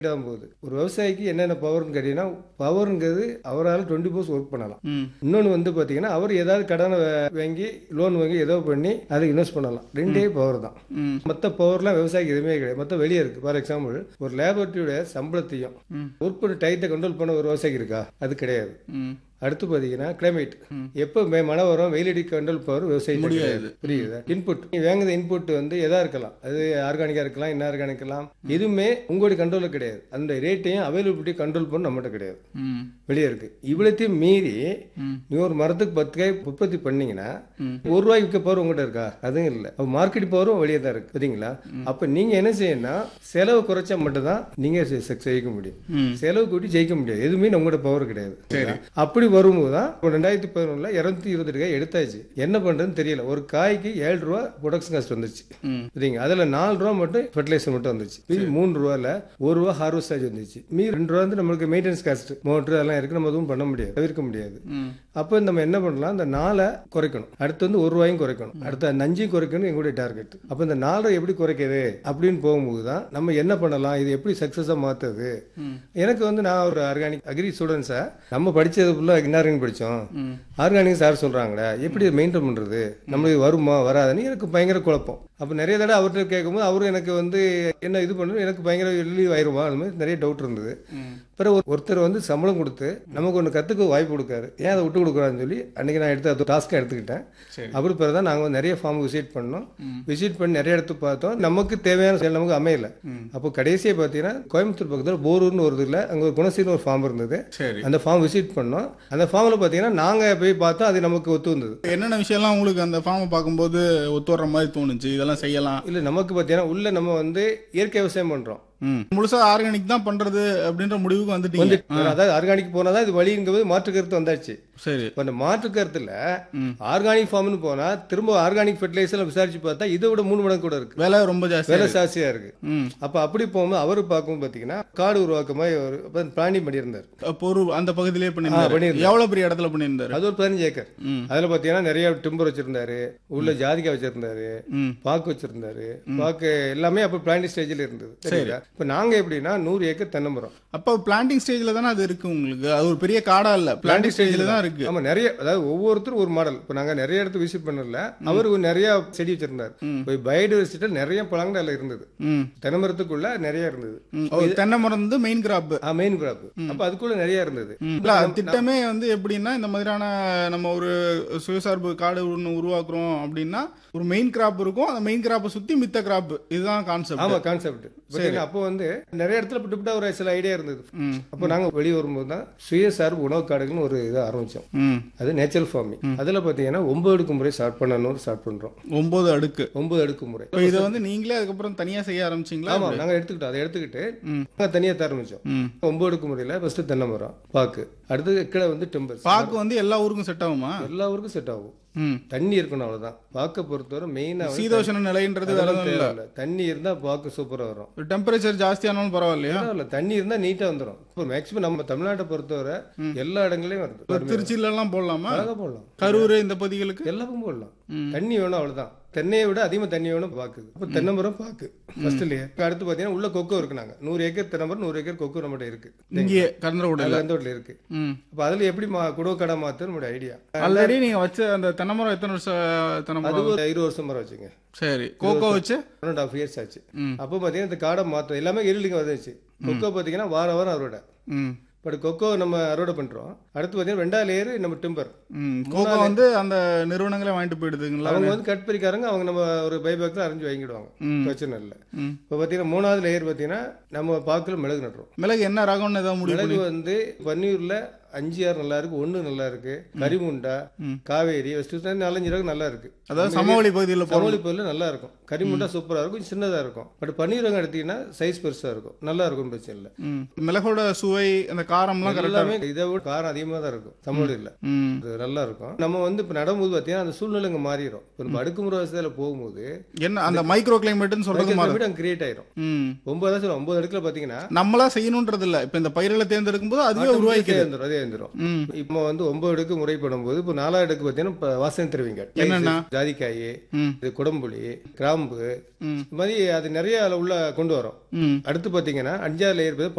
தான் போகுது ஒரு விவசாயிக்கு என்னென்ன பவர்னு கேட்டீங்கன்னா பவருங்கிறது அவரால் டுவெண்ட்டி ஃபோர்ஸ் ஒர்க் பண்ணலாம் ம் இன்னொன்று வந்து பார்த்தீங்கன்னா அவர் ஏதாவது கடனை வா- வாங்கி லோன் வாங்கி ஏதோ பண்ணி அதை இன்வெஸ்ட் பண்ணலாம் ரெண்டே பவர் தான் ம் மற்ற பவர்லாம் விவசாயிக்கு எதுவுமே கிடையாது மொத்தம் வெளியே இருக்கு ஃபார் எக்ஸாம்பிள் ஒரு லேபர்ட்டியோட சம்பளத்தையும் ம். ஒர்க் பண்ணி டயத்தை கண்ட்ரோல் பண்ண ஒரு விவசாயிக்கு இருக்கா அது கிடையாது ம் அடுத்து பார்த்தீங்கன்னா கிளைமேட் எப்போ மே- மழை வரும் வெயிலடி கண்ட்ரோல் பவர் விவசாயம் முடியாது. புரியுதா இன்புட் நீ வாங்குற இன்புட் வந்து எதா இருக்கலாம் அது ஆர்கானிக்கா இருக்கலாம் இன்ஆர்கானிக் இருக்கலாம் எதுவுமே உங்களுடைய கண்ட்ரோலில் கிடையாது அந்த ரேட்டையும் அவைலபிலிட்டி கண்ட்ரோல் பண்ண நம்மகிட்ட கிடையாது ம் வெளியே இருக்கு இவ்வளத்தையும் மீறி ம். நீ ஒரு மரத்துக்கு பத்து காய் உற்பத்தி பண்ணீங்கன்னா ம். ஒரு ரூபாய்க்கு விற்க பவர் உங்ககிட்ட இருக்கா அதுவும் இல்லை அப்போ மார்க்கெட் பவரும் வெளியே தான் இருக்கு சரிங்களா அப்போ நீங்க என்ன செய்யணும்னா செலவு குறைச்சா மட்டும்தான் நீங்க செ- செ- ஜெயிக்க முடியும் ம் செலவு கூட்டி ஜெயிக்க முடியாது எதுவுமே உங்களோட பவர் கிடையாது சரிங்களா? அப்படி வரும்போது தான் இப்போ ரெண்டாயிரத்தி பதினொன்றுல இரநூத்தி இருபத்தெட்டு காய் எடுத்தாச்சு என்ன பண்றதுன்னு தெரியல ஒரு காய்க்கு ஏழு ரூபா ப்ரொடக்ஷன் காஸ்ட் வந்துச்சு ம் சரிங்க அதுல நாலு ரூபா மட்டும் ஃபெர்டிலைசர் மட்டும் வந்துச்சு மீதி மூணு ரூபால ஒரு ரூபா ஹார்வெஸ்ட் சார்ஜ் வந்துச்சு மீதி ரெண்டு ரூபா வந்து நம்மளுக்கு மெயின்டெனன்ஸ் காஸ்ட் மோட்டர் அதெல்லாம் இருக்கு நம்ம எதுவும் பண்ண முடியாது தவிர்க்க முடியாது ம் அப்போ நம்ம என்ன பண்ணலாம் இந்த நாலை குறைக்கணும் அடுத்து வந்து ஒரு ரூபாயும் குறைக்கணும் அடுத்து அந்த அஞ்சையும் குறைக்கணும் எங்களுடைய டார்கெட் அப்போ இந்த நாலரை எப்படி குறைக்கிறது அப்படின்னு போகும்போது தான் நம்ம என்ன பண்ணலாம் இது எப்படி சக்ஸஸாக மாற்றுது ம். எனக்கு வந்து நான் ஒரு ஆர்கானிக் அக்ரி ஸ்டூடெண்ட்ஸை நம்ம படித்தது ஃபுல்லாக இன்னார்கானிக் படித்தோம் ம் ஆர்கானிக் சார் சொல்கிறாங்களே எப்படி மெயின்டைன் பண்ணுறது நம்மளுக்கு வருமா வராதுன்னு எனக்கு பயங்கர குழப்பம் அப்போ நிறைய தடவை அவர்கிட்ட கேட்கும்போது அவரும் எனக்கு வந்து என்ன இது பண்ணணும் எனக்கு பயங்கர ரிலீவ் ஆயிருமா அது மாதிரி நிறைய டவுட் இருந்தது ம் பிறகு ஒரு- ஒருத்தர் வந்து சம்பளம் கொடுத்து நமக்கு ஒன்று கற்றுக்க வாய்ப்பு கொடுக்காரு ஏன் அதை விட்டு கொடுக்குறான்னு சொல்லி அன்றைக்கி நான் எடுத்து அது டாஸ்க்காக எடுத்துக்கிட்டேன் சரி அப்புறம் பிறகு தான் நாங்கள் நிறைய ஃபார்ம் விசிட் பண்ணோம் விசிட் பண்ணி நிறைய இடத்து பார்த்தோம் நமக்கு தேவையான செயல் நமக்கு அமையல ம். அப்போ கடைசியாக பார்த்தீங்கன்னா கோயம்புத்தூர் பக்கத்தில் போரூர்னு ஒரு இதில் அங்கே ஒரு குணசீர்னு ஒரு ஃபார்ம் இருந்தது சரி அந்த ஃபார்ம் விசிட் பண்ணோம் அந்த ஃபார்மில் பார்த்தீங்கன்னா நாங்கள் போய் பார்த்தோம் அது நமக்கு ஒத்து வந்தது என்னென்ன விஷயம்லாம் உங்களுக்கு அந்த ஃபார்மை பார்க்கும்போது ஒத்து வர்ற மாதிரி தோணுச்சு இதெல்லாம் செய்யலாம் இல்லை நமக்கு பார்த்தீங்கன்னா உள்ள நம்ம வந்து இயற்கை விவசாயம் பண்ணுறோம் ம் முழுசா ஆர்கானிக் தான் பண்றது அப்படின்ற முடிவுக்கு வந்து வந்துட்டீங்க அதாவது ஆர்கானிக் போனால் தான் இது வழிங்கிறது மாற்று கருத்து வந்தாச்சு சரி இப்போ அந்த மாற்று கருத்துல ம். ஆர்கானிக் ஃபார்ம்னு போனா திரும்ப ஆர்கானிக் ஃபெர்டிலைசர் விசாரிச்சு பார்த்தா இதை விட மூணு மடங்கு கூட இருக்கு விலை ரொம்ப ஜாஸ்தி விலை ஜாஸ்தியா இருக்கு ம் அப்ப அப்படி போகும்போது அவரு பார்க்கும்போது பாத்தீங்கன்னா காடு உருவாக்கமாய் ஒரு பிளானிங் பண்ணியிருந்தார் அப்போ ஒரு அந்த பகுதியிலே பண்ணியிருந்தாரு பண்ணியிருந்தாரு. எவ்வளவு பெரிய இடத்துல பண்ணியிருந்தாரு அது ஒரு பதினஞ்சு ஏக்கர் ம் அதுல பாத்தீங்கன்னா நிறைய டிம்பர் வச்சிருந்தாரு உள்ள ஜாதிக்காய் வச்சிருந்தாரு ம் பாக்கு வச்சிருந்தாரு பாக்கு எல்லாமே அப்ப பிளானிங் ஸ்டேஜ்ல இருந்தது சரிங்களா இப்ப நாங்க எப்படின்னா நூறு ஏக்கர் தென்னை மரம் அப்போ பிளான்டிங் ஸ்டேஜ்ல தானே அது இருக்கு உங்களுக்கு அது ஒரு பெரிய காடா இல்ல பிளான்டிங் ஸ்டேஜ்ல தான் இருக்கு ஆமா நிறைய அதாவது ஒவ்வொருத்தரும் ஒரு மாடல் இப்ப நாங்க நிறைய இடத்துக்கு விசிட் பண்ணல அவரு நிறைய செடி வச்சிருந்தாரு போய் பயோடைவர்சிட்டியில் நிறைய பழங்கள் அதுல இருந்தது ம் தென்னை மரத்துக்குள்ள நிறைய இருந்தது ம். ஓ, தென்னை மரம் வந்து மெயின் கிராப் மெயின் கிராப் அப்ப அதுக்குள்ள நிறைய இருந்தது இல்ல அது திட்டமே வந்து எப்படின்னா இந்த மாதிரியான நம்ம ஒரு சுயசார்பு காடு ஒன்று உருவாக்குறோம் அப்படின்னா ஒரு மெயின் கிராப் இருக்கும் அந்த மெயின் கிராப்பை சுத்தி மித்த கிராப் இதுதான் கான்செப்ட் ஆமா கான்செப்ட் அப்போ வந்து நிறைய இடத்துல விட்டு ஒரு சில ஐடியா இருந்தது ம் அப்போ நாங்க வெளியே வரும்போது தான் சுயசார்பு உணவு காடுகள்னு ஒரு இதை ஆரம்பிச்சோம் ம் அது நேச்சுரல் ஃபார்மிங் அதுல பாத்தீங்கன்னா ஒன்பது அடுக்கு முறை ஸ்டார்ட் பண்ணணும்னு ஸ்டார்ட் பண்றோம் ஒன்பது அடுக்கு ஒன்பது அடுக்கு முறை இப்போ இதை வந்து நீங்களே அதுக்கப்புறம் தனியா செய்ய ஆரம்பிச்சீங்களா ஆமா நாங்க எடுத்துக்கிட்டோம் அதை எடுத்துக்கிட்டு ம். நாங்க தனியா தர ஆரம்பிச்சோம் ம் ஒன்பது அடுக்கு முறையில ஃபர்ஸ்ட் தென்னை மரம் பாக்கு அடுத்தது கீழே வந்து டிம்பர் பாக்கு வந்து எல்லா ஊருக்கும் செட் ஆகுமா எல்லா ஊருக்கும் செட் ஆகும் ம் தண்ணி இருக்கணும் அவ்வளவுதான் பாக்கை பொறுத்தவரை மெயினா சீதோஷண நிலைன்றது வேற எதுவும் இல்ல தண்ணி இருந்தா பாக்கு சூப்பரா வரும் டெம்பரேச்சர் ஜாஸ்தியானாலும் பரவாயில்லையா பரவாயில்ல தண்ணி இருந்தா நீட்டா வந்துடும் இப்போ மேக்ஸிமம் நம்ம தமிழ்நாட்டை பொறுத்தவரை எல்லா இடங்களையும் வருது இப்போ திருச்சியில எல்லாம் போடலாமா அழகா போடலாம் கரூர் இந்த பகுதிகளுக்கு எல்லாருக்கும் போடலாம் ம். தண்ணி வேணும் அவ்வளவுதான் தென்னையை விட அதிகமா தண்ணி வேணும் பாக்கு அப்போ தென்னை மரம் பாக்கு ஃபர்ஸ்ட் லேயர் அடுத்து பாத்தீங்கன்னா உள்ள கொக்கோ இருக்கு நாங்க நூறு ஏக்கர் தென்னை மரம் நூறு ஏக்கர் கொக்கோ நம்மகிட்ட இருக்கு இங்கேயே கந்தரகுடியில் அதுல அந்த வீட்டுல இருக்கு ம் அப்ப அதுல எப்படி மா குடோ கடை மாத்து நம்மளுடைய ஐடியா ஆல்ரெடி நீங்க வச்ச அந்த தென்னை மரம் எத்தனை வருஷம் தென்னை அது மரம் ஒரு இருபது வருஷம் மரம் வச்சுங்க சரி கோகோ வச்சு ஒன் அண்ட் ஆஃப் இயர்ஸ் ஆச்சு ம். அப்போ பாத்தீங்கன்னா இந்த காடை மாத்தம் எல்லாமே இருளிங்க வந்துச்சு கொக்கோ பாத்தீங்கன்னா வாரம் வாரம் அறுவடை ம் பட் கொக்கோ நம்ம அறுவடை பண்றோம் அடுத்து பாத்தீங்கன்னா ரெண்டாவது லேயர் நம்ம டிம்பர் ம் கோகோ வந்து அந்த நிறுவனங்களே வாங்கிட்டு போயிடுதுங்களா அவங்க வந்து கட்பரிக்காரங்க அவங்க நம்ம ஒரு பைபேக்கில் அரைஞ்சு வாங்கிடுவாங்க ம். பிரச்சனை இல்லை ம் இப்போ பார்த்தீங்கன்னா மூணாவது லேயர் பார்த்தீங்கன்னா நம்ம பாக்கில் மிளகு நடுறோம் மிளகு என்ன ரகம்னு ஏதாவது முடிவு மிளகு வந்து பன்னீர்ல அஞ்சு ஆறு நல்லா இருக்கு ஒன்று நல்லா இருக்கு கரிமுண்டா ம். காவேரி வெஸ்ட் நாலஞ்சு ரகம் நல்லா இருக்கு அதாவது சமவெளி பகுதியில் போகிறோம் சமோலி பொருள் நல்லா இருக்கும் கரிமுண்டா சூப்பரா இருக்கும் கொஞ்சம் சின்னதா இருக்கும் பட் பன்னீர் ரகம் எடுத்தீங்கன்னா சைஸ் பெருசா இருக்கும் நல்லா இருக்கும் பிரச்சனை இல்லை ம் மிளகோட சுவை அந்த காரம்லாம் கரெக்டாக எல்லாமே இதை விட காரம் அதிகமாக தான் இருக்கும் சமோலியில் ம் இது நல்லா இருக்கும் நம்ம வந்து இப்போ நடும்போது பார்த்தீங்கன்னா அந்த சூழ்நிலை இங்கே மாறிடும் இப்போ நம்ம அடுக்குமுறை வசதியில் போகும்போது என்ன அந்த மைக்ரோ கிளைமேட்னு சொல்றது மாதிரி வீடு அங்கே கிரியேட் ஆயிரும் ம் ஒன்பது சொல்லுவோம் ஒன்பது அடுக்கில் பார்த்தீங்கன்னா நம்மளா செய்யணுன்றது இல்ல இப்ப இந்த பயிர்களை தேர்ந்தெடுக்கும் போது அதுவே automatic உருவாக்கிது வந்துரும். அதே இருந்துரும் ம் இப்போ வந்து ஒன்பது அடுக்கு முறைப்படும் போது இப்போ நாலாவது அடுக்கு பார்த்தீங்கன்னா இப்போ வாசனை திரவியங்கள் என்னென்ன? ஜாதிக்காய் ம் இது குடம்புளி கிராம்பு ம் இது மாதிரி அது நிறைய அதில் உள்ள கொண்டு வரும் ம் அடுத்து பார்த்தீங்கன்னா அஞ்சாவது லேயர்